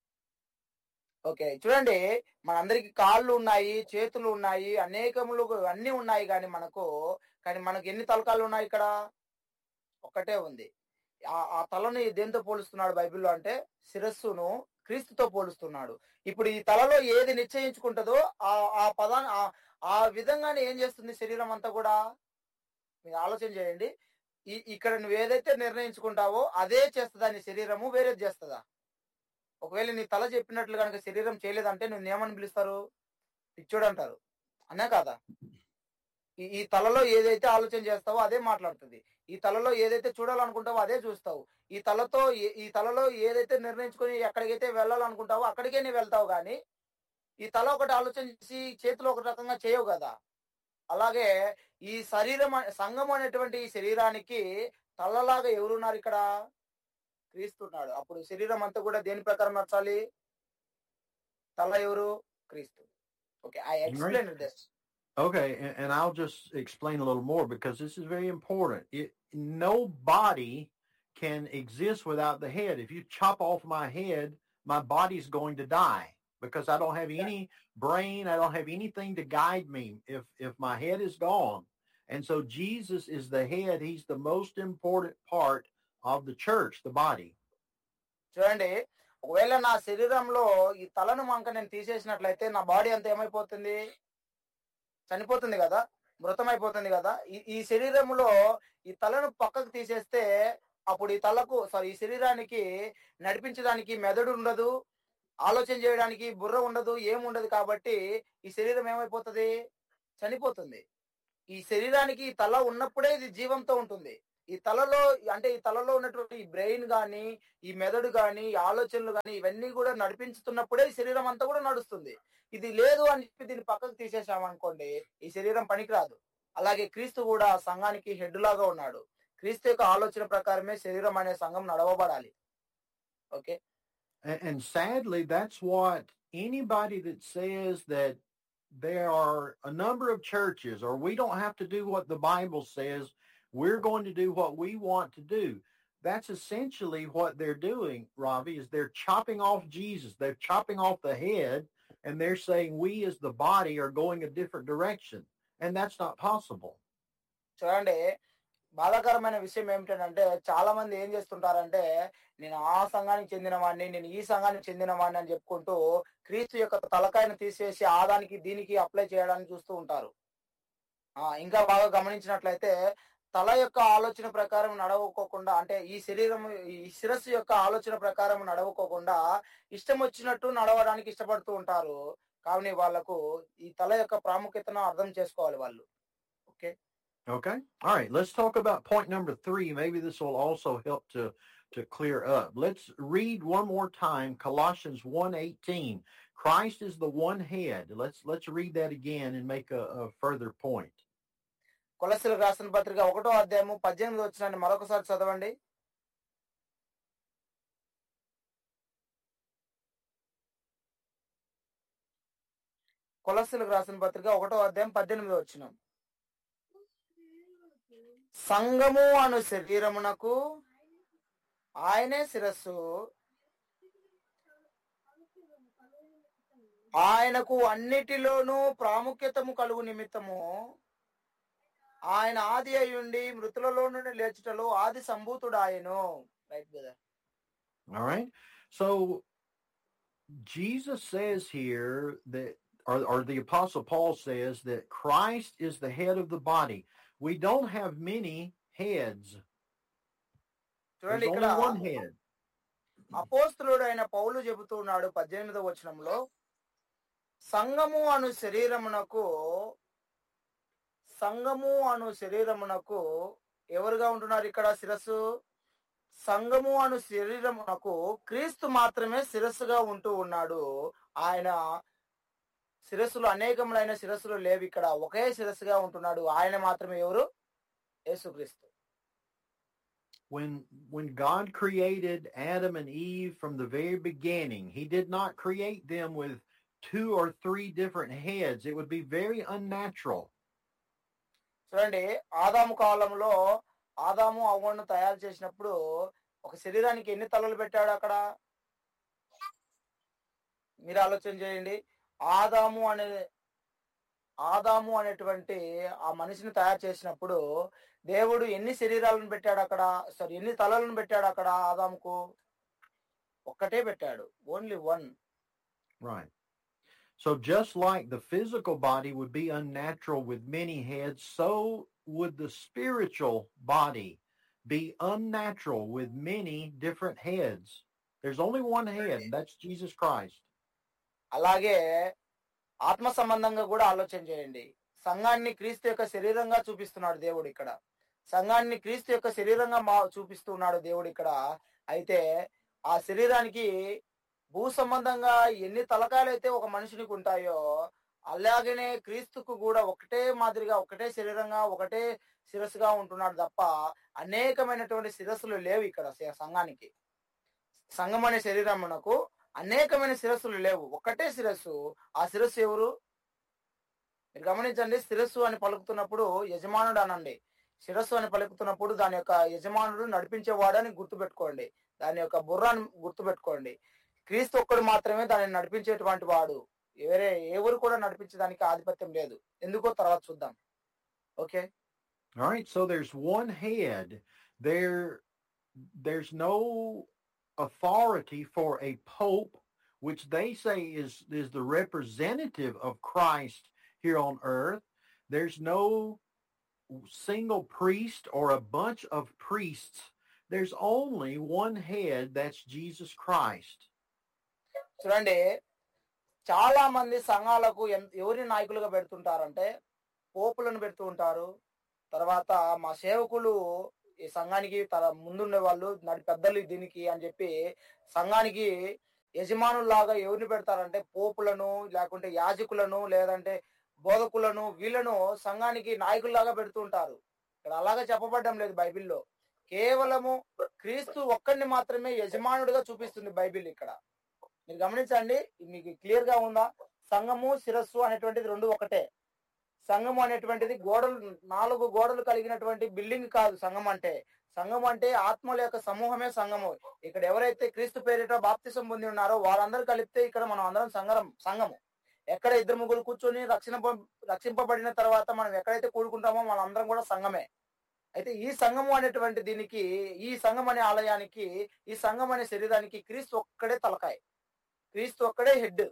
Okay చూడండి మనందరికి కాళ్ళు ఉన్నాయి చేతులు ఉన్నాయి అనేకములు అన్ని ఉన్నాయి కానీ మనకు కానీ మనకు ఎన్ని తలకాలు ఉన్నాయి ఇక్కడ ఒక్కటే ఉంది ఆ- ఆ తలని దేంతో పోలుస్తున్నాడు బైబిల్లో అంటే శిరస్సును క్రీస్తుతో పోలుస్తున్నాడు ఇప్పుడు ఈ తలలో ఏది నిశ్చయించుకుంటుందో ఆ ఆ పదాన్ని ఆ- ఆ విధంగానే ఏం చేస్తుంది శరీరం అంతా కూడా మీరు ఆలోచన చేయండి ఈ ఇక్కడ నువ్వు ఏదైతే నిర్ణయించుకుంటావో అదే చేస్తుందా నీ శరీరము వేరేది చేస్తుందా ఒకవేళ నీ తల చెప్పినట్లు కనుక శరీరం చేయలేదంటే నువ్వు ఏమని పిలుస్తారు పిచ్చోడు అంటారు అనే కాదా ఈ ఈ తలలో ఏదైతే ఆలోచన చేస్తావో అదే మాట్లాడుతుంది ఈ తలలో ఏదైతే చూడాలనుకుంటావో అదే చూస్తావు ఈ తలతో ఏ- ఈ తలలో ఏదైతే నిర్ణయించుకొని ఎక్కడికైతే వెళ్ళాలనుకుంటావో అక్కడికే నువ్వు వెళ్తావు కానీ ఈ తల ఒకటి ఆలోచన చేసి చేతిలో ఒక రకంగా చేయవు కదా అలాగే ఈ శరీరం అనే- సంఘం అనేటువంటి ఈ శరీరానికి తలలాగా ఎవరున్నారు ఇక్కడ క్రీస్తున్నాడు అప్పుడు శరీరం అంతా కూడా దేని ప్రకారం నచ్చాలి తల ఎవరు Kreestu okay I explain this Okay, and, and I'll just explain a little more because this is very important. It, no body can exist without the head. If you chop off my head, my body's going to die because I don't have any brain. I don't have anything to guide me if if my head is gone. And so Jesus is the head. He's the most important part of the church, the body. చూడండి ఒకవేళ నా శరీరంలో ఈ తలను మంక నేను తీసేసినట్లయితే నా body అంతా ఏమైపోతుంది చనిపోతుంది కదా మృతం అయిపోతుంది కదా ఈ ఈ శరీరంలో ఈ తలను పక్కకు తీసేస్తే అప్పుడు ఈ తలకు సారీ ఈ శరీరానికి నడిపించడానికి మెదడు ఉండదు ఆలోచన చేయడానికి బుర్ర ఉండదు ఏముండదు కాబట్టి ఈ శరీరం ఏమైపోతుంది చనిపోతుంది ఈ శరీరానికి ఈ తల ఉన్నప్పుడే ఇది జీవంతో ఉంటుంది ఈ తలలో అంటే ఈ తలలో ఉన్నటువంటి ఈ బ్రెయిన్ గాని ఈ మెదడు గాని ఈ ఆలోచనలు గాని ఇవన్నీ కూడా నడిపించుతున్నప్పుడే ఈ శరీరం అంతా కూడా నడుస్తుంది ఇది లేదు అని చెప్పి దీన్ని పక్కకు తీసేసామనుకోండి ఈ శరీరం పనికిరాదు అలాగే క్రీస్తు కూడా సంఘానికి హెడ్ లాగా ఉన్నాడు క్రీస్తు యొక్క ఆలోచన ప్రకారమే శరీరం అనే సంఘం నడవబడాలి okay And, and sadly, that's what anybody that says that there are a number of churches or we don't have to do what the Bible says, we're going to do what we want to do. That's essentially what they're doing, Ravi, is they're chopping off Jesus. They're chopping off the head and they're saying we as the body are going a different direction. And that's not possible. చూడండి బాధాకరమైన విషయం ఏమిటంటే చాలా మంది ఏం చేస్తుంటారంటే నేను ఆ సంఘానికి చెందిన వాడిని నేను ఈ సంఘానికి చెందిన వాడిని అని చెప్పుకుంటూ క్రీస్తు యొక్క తలకాయను తీసేసి ఆ దానికి దీనికి అప్లై చేయడానికి చూస్తూ ఉంటారు ఆ ఇంకా బాగా గమనించినట్లయితే తల యొక్క ఆలోచన ప్రకారం నడవకోకుండా అంటే ఈ శరీరం ఈ శిరస్సు యొక్క ఆలోచన ప్రకారం నడవకోకుండా ఇష్టం వచ్చినట్టు నడవడానికి ఇష్టపడుతూ ఉంటారు కావున వాళ్లకు ఈ తల యొక్క ప్రాముఖ్యతను అర్థం చేసుకోవాలి వాళ్ళు okay Okay. All right. Let's talk about point number three. Maybe this will also help to to clear up. Let's read one more time Colossians 1:18. Christ is the one head. Let's let's read that again and make a, a further point. కొలసలకు రాసిన పత్రిక ఒకటో అధ్యాయము పద్దెనిమిది వచ్చిన మరొకసారి చదవండి కొలసలకు రాసిన పత్రిక ఒకటో అధ్యాయం పద్దెనిమిది వచ్చిన సంఘము అను శరీరమునకు ఆయనే శిరస్సు ఆయనకు అన్నిటిలోనూ ప్రాముఖ్యతము కలుగు నిమిత్తము ఆయన ఆది అయ్యుండి మృతులలో నుండి లేచుటలో ఆది సంభూతుడు ఆయను right brother All right. So Jesus says here that or, or the apostle Paul says that Christ is the head of the body. We don't have many heads. చూడండి There's ఇక్కడ only one head. అపోస్తులుడు అయిన పౌలు చెబుతూ ఉన్నాడు పద్దెనిమిదవ వచనంలో సంఘము అను శరీరమునకు సంఘము అను శరీరమునకు ఎవరుగా ఉంటున్నారు ఇక్కడ శిరస్సు సంఘము అను శరీరమునకు క్రీస్తు మాత్రమే శిరస్సుగా ఉంటూ ఉన్నాడు ఆయన శిరస్సులు అనేకములైన శిరస్సులు లేవు ఇక్కడ ఒకే శిరస్సుగా ఉంటున్నాడు ఆయన మాత్రమే ఎవరు యేసుక్రీస్తు when when God created Adam and Eve from the very beginning, he did not create them with two or three different heads. It would be very unnatural. చూడండి ఆదాము కాలంలో ఆదాము అవ్వను తయారు చేసినప్పుడు ఒక శరీరానికి ఎన్ని తలలు పెట్టాడు అక్కడ మీరు ఆలోచన చేయండి ఆదాము అనే ఆదాము అనేటువంటి ఆ మనిషిని తయారు చేసినప్పుడు దేవుడు ఎన్ని శరీరాలను పెట్టాడు అక్కడ సారీ ఎన్ని తలలను పెట్టాడు అక్కడ ఆదాముకు ఒక్కటే పెట్టాడు only one Right. So just like the physical body would be unnatural with many heads, so would the spiritual body be unnatural with many different heads. There's only one head, and that's Jesus Christ. అలాగే ఆత్మ సంబంధంగా కూడా ఆలోచన చేయండి సంఘాన్ని క్రీస్తు యొక్క శరీరంగా చూపిస్తున్నాడు దేవుడు ఇక్కడ సంఘాన్ని క్రీస్తు యొక్క శరీరంగా మా చూపిస్తున్నాడు దేవుడు ఇక్కడ అయితే ఆ శరీరానికి భూ సంబంధంగా ఎన్ని తలకాయలు అయితే ఒక మనిషినికి ఉంటాయో అలాగనే క్రీస్తుకు కూడా ఒకటే మాదిరిగా ఒకటే శరీరంగా ఒకటే శిరస్సుగా ఉంటున్నాడు తప్ప అనేకమైనటువంటి శిరస్సులు లేవు ఇక్కడ స- సంఘానికి సంఘం అనే శరీరమునకు అనేకమైన శిరస్సులు లేవు ఒకటే శిరస్సు ఆ శిరస్సు ఎవరు మీరు గమనించండి శిరస్సు అని పలుకుతున్నప్పుడు యజమానుడు అనండి శిరస్సు అని పలుకుతున్నప్పుడు దాని యొక్క యజమానుడు నడిపించేవాడు అని గుర్తుపెట్టుకోండి దాని యొక్క బుర్రాన్ని గుర్తుపెట్టుకోండి క్రీస్తు ఒక్కడు మాత్రమే దాన్ని నడిపించేటువంటి వాడు వేరే ఎవరు కూడా నడిపించడానికి ఆధిపత్యం లేదు ఎందుకో తర్వాత చూద్దాం okay All right, so there's one head. There, there's no authority for a pope, which they say is is the representative of Christ here on earth. There's no single priest or a bunch of priests there's only one head, that's Jesus Christ. చూడండి చాలా మంది సంఘాలకు ఎన్- ఎవరిని నాయకులుగా పెడుతుంటారంటే పోపులను పెడుతూ ఉంటారు తర్వాత మా సేవకులు ఈ సంఘానికి తన ముందుండే వాళ్ళు నడి పెద్దలు దీనికి అని చెప్పి సంఘానికి యజమానుల్లాగా ఎవరిని పెడతారంటే పోపులను లేకుంటే యాజకులను లేదంటే బోధకులను వీళ్ళను సంఘానికి నాయకుల్లాగా పెడుతూ ఉంటారు ఇక్కడ అలాగా చెప్పబడ్డం లేదు బైబిల్లో కేవలము క్రీస్తు ఒక్కడిని మాత్రమే యజమానుడిగా చూపిస్తుంది బైబిల్ ఇక్కడ మీరు గమనించండి మీకు క్లియర్ గా ఉందా సంఘము శిరస్సు అనేటువంటిది రెండు ఒకటే సంఘము అనేటువంటిది గోడలు నాలుగు గోడలు కలిగినటువంటి బిల్డింగ్ కాదు సంఘం అంటే సంఘం అంటే ఆత్మల యొక్క సమూహమే సంఘము ఇక్కడ ఎవరైతే క్రీస్తు పేరిట బాప్తిసం పొంది ఉన్నారో వారందరూ కలిపితే ఇక్కడ మనం అందరం సంఘం సంఘము ఎక్కడ ఇద్దరు ముగ్గురు కూర్చొని రక్షణ రక్షింపబడిన తర్వాత మనం ఎక్కడైతే కూడుకుంటామో మనందరం కూడా సంఘమే అయితే ఈ సంఘము అనేటువంటి దీనికి ఈ సంఘం అనే ఆలయానికి ఈ సంఘం అనే శరీరానికి క్రీస్తు ఒక్కడే తలకాయ క్రీస్తు ఒక్కడే హెడ్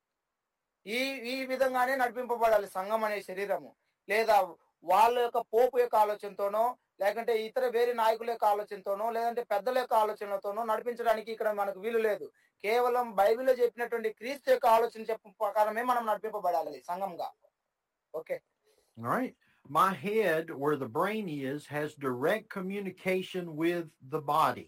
ఈ ఈ విధంగానే నడిపింపబడాలి సంఘం అనే శరీరము లేదా వాళ్ళ యొక్క పోపు యొక్క ఆలోచనతోనో లేకంటే ఇతర వేరే నాయకుల యొక్క ఆలోచనతోనో లేదంటే పెద్దల యొక్క ఆలోచనలతోనో నడిపించడానికి ఇక్కడ మనకు వీలు లేదు కేవలం బైబిల్లో చెప్పినటువంటి క్రీస్తు యొక్క ఆలోచన చెప్ప ప్రకారమే మనం నడిపింపబడాలి సంఘంగా okay All right. My head, where the brain is, has direct communication with the body.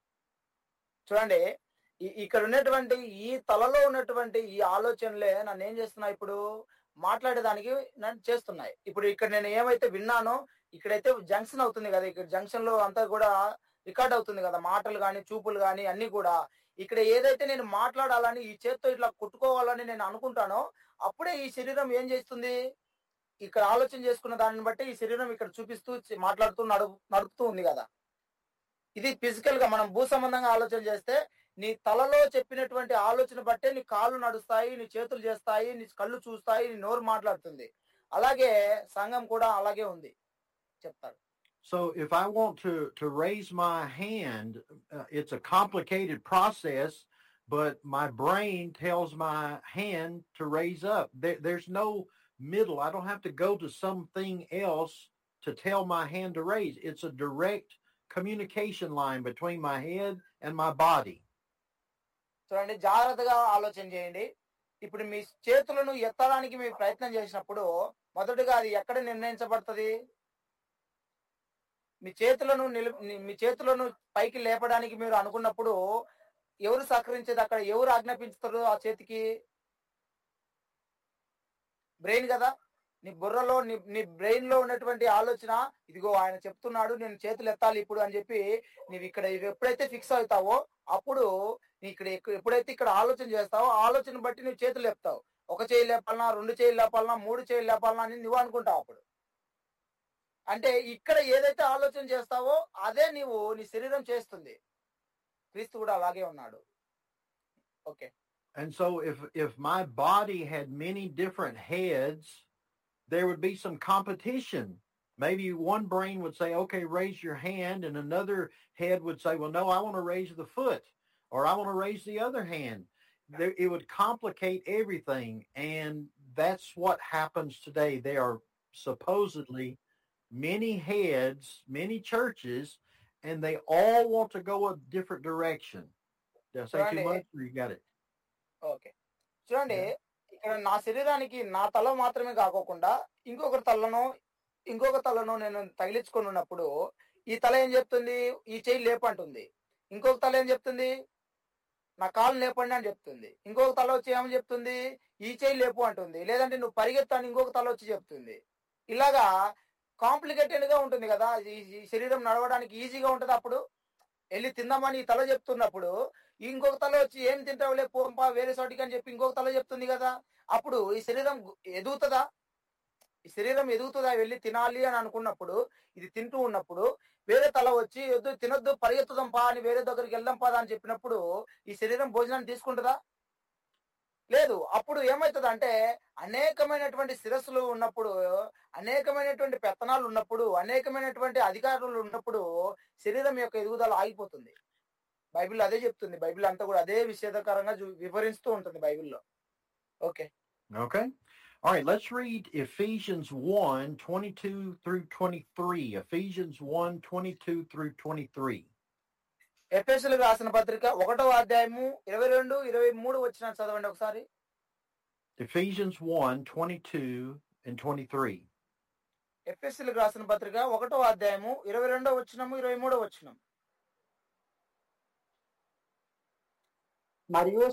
చూడండి ఈ- ఇక్కడ ఉన్నటువంటి ఈ తలలో ఉన్నటువంటి ఈ ఆలోచనలే నన్ను ఏం చేస్తున్నాయి ఇప్పుడు మాట్లాడేదానికి నన్ను చేస్తున్నాయి ఇప్పుడు ఇక్కడ నేను ఏమైతే విన్నానో ఇక్కడైతే జంక్షన్ అవుతుంది కదా ఇక్కడ జంక్షన్ లో అంతా కూడా రికార్డ్ అవుతుంది కదా మాటలు కానీ చూపులు కానీ అన్ని కూడా ఇక్కడ ఏదైతే నేను మాట్లాడాలని ఈ చేత్తో ఇట్లా కొట్టుకోవాలని నేను అనుకుంటానో అప్పుడే ఈ శరీరం ఏం చేస్తుంది ఇక్కడ ఆలోచన చేసుకున్న దానిని బట్టి ఈ శరీరం ఇక్కడ చూపిస్తూ చి- మాట్లాడుతూ నడుపు నడుపుతూ ఉంది కదా ఇది ఫిజికల్ గా మనం భూ సంబంధంగా ఆలోచన చేస్తే నీ తలలో చెప్పినటువంటి ఆలోచన బట్టే నీ కాళ్ళు నడుస్తాయి నీ చేతులు చేస్తాయి నీ కళ్ళు చూస్తాయి నీ నోరు మాట్లాడుతుంది అలాగే సంఘం కూడా అలాగే ఉంది చెప్తాడు So if I want to, to raise my hand, uh, it's a complicated process, but my brain tells my hand to raise up. There, there's no middle. I don't have to go to something else to tell my hand to raise. It's a direct communication line between my head and my body. చూడండి జాగ్రత్తగా ఆలోచన చేయండి ఇప్పుడు మీ చేతులను ఎత్తడానికి మీరు ప్రయత్నం చేసినప్పుడు మొదటగా అది ఎక్కడ నిర్ణయించబడుతుంది మీ చేతులను నిలు మీ చేతులను పైకి లేపడానికి మీరు అనుకున్నప్పుడు ఎవరు సహకరించేది అక్కడ ఎవరు ఆజ్ఞాపించుతారు ఆ చేతికి బ్రెయిన్ కదా నీ బుర్రలో నీ నీ బ్రెయిన్ లో ఉన్నటువంటి ఆలోచన ఇదిగో ఆయన చెప్తున్నాడు నేను చేతులు ఎత్తాలి ఇప్పుడు అని చెప్పి నీవు ఇక్కడ ఎప్పుడైతే ఫిక్స్ అవుతావో అప్పుడు నీ ఇక్కడ ఎక్క- ఎప్పుడైతే ఇక్కడ ఆలోచన చేస్తావో ఆ ఆలోచన బట్టి నువ్వు చేతులు లేపుతావు ఒక చేయి లేపాలనా రెండు చేయి లేపాలనా మూడు చేయి లేపాలనా అని నువ్వు అనుకుంటావు అప్పుడు అంటే ఇక్కడ ఏదైతే ఆలోచన చేస్తావో అదే నీవు నీ శరీరం చేస్తుంది క్రీస్తు కూడా అలాగే ఉన్నాడు okay And so if if my body had many different heads, there would be some competition. Maybe one brain would say, okay, raise your hand, and another head would say, well, no, I want to raise the foot, or I want to raise the other hand. There, it would complicate everything, and that's what happens today. There are supposedly many heads, many churches, and they all want to go a different direction. Did I say too Right. much, or you got it? Okay చూడండి ఇక్కడ నా శరీరానికి నా తల మాత్రమే కాకోకుండా ఇంకొక తలను ఇంకొక తలను నేను తగిలించుకొని ఉన్నప్పుడు ఈ తల ఏం చెప్తుంది ఈ చెయ్యి లేపంటుంది ఇంకొక తల ఏం చెప్తుంది నా కాలు లేపండి అని చెప్తుంది ఇంకొక తల వచ్చి ఏమని చెప్తుంది ఈ చెయ్యి లేపు అంటుంది లేదంటే నువ్వు పరిగెత్తాను ఇంకొక తల వచ్చి చెప్తుంది ఇలాగా కాంప్లికేటెడ్ గా ఉంటుంది కదా ఈ ఈ శరీరం నడవడానికి ఈజీగా ఉంటది అప్పుడు వెళ్ళి తిందామని ఈ తల చెప్తున్నప్పుడు ఇంకొక తల వచ్చి ఏం తింటావులే పోంపా వేరే చోటికి అని చెప్పి ఇంకొక తల చెప్తుంది కదా అప్పుడు ఈ శరీరం గు- ఎదుగుతుందా ఈ శరీరం ఎదుగుతుందా వెళ్ళి తినాలి అని అనుకున్నప్పుడు ఇది తింటూ ఉన్నప్పుడు వేరే తల వచ్చి వద్దు తినొద్దు పరిగెత్తుదాం పా అని వేరే దగ్గరికి వెళ్దాం పదా అని చెప్పినప్పుడు ఈ శరీరం భోజనాన్ని తీసుకుంటుందా లేదు అప్పుడు ఏమవుతుంది అంటే అనేకమైనటువంటి శిరస్సులు ఉన్నప్పుడు అనేకమైనటువంటి పెత్తనాలు ఉన్నప్పుడు అనేకమైనటువంటి అధికారులు ఉన్నప్పుడు శరీరం యొక్క ఎదుగుదల ఆగిపోతుంది బైబిల్ అదే చెప్తుంది బైబిల్ అంతా కూడా అదే విషేదకరంగా చూ- వివరిస్తూ ఉంటుంది బైబిల్లో okay Okay. All right, let's read Ephesians 1, 22 through 23. Ephesians 1, 22 through 23. FSL రాసిన పత్రిక ఒకటో అధ్యాయము ఇరవై రెండు ఇరవై మూడు వచ్చిన చదవండి ఒకసారి Ephesians 1 22 and 23. ఎఫ్ఎస్ఎల్ రాసిన పత్రిక ఒకటో అధ్యాయము ఇరవై రెండో వచ్చినము ఇరవై మూడో వచ్చినం మరియు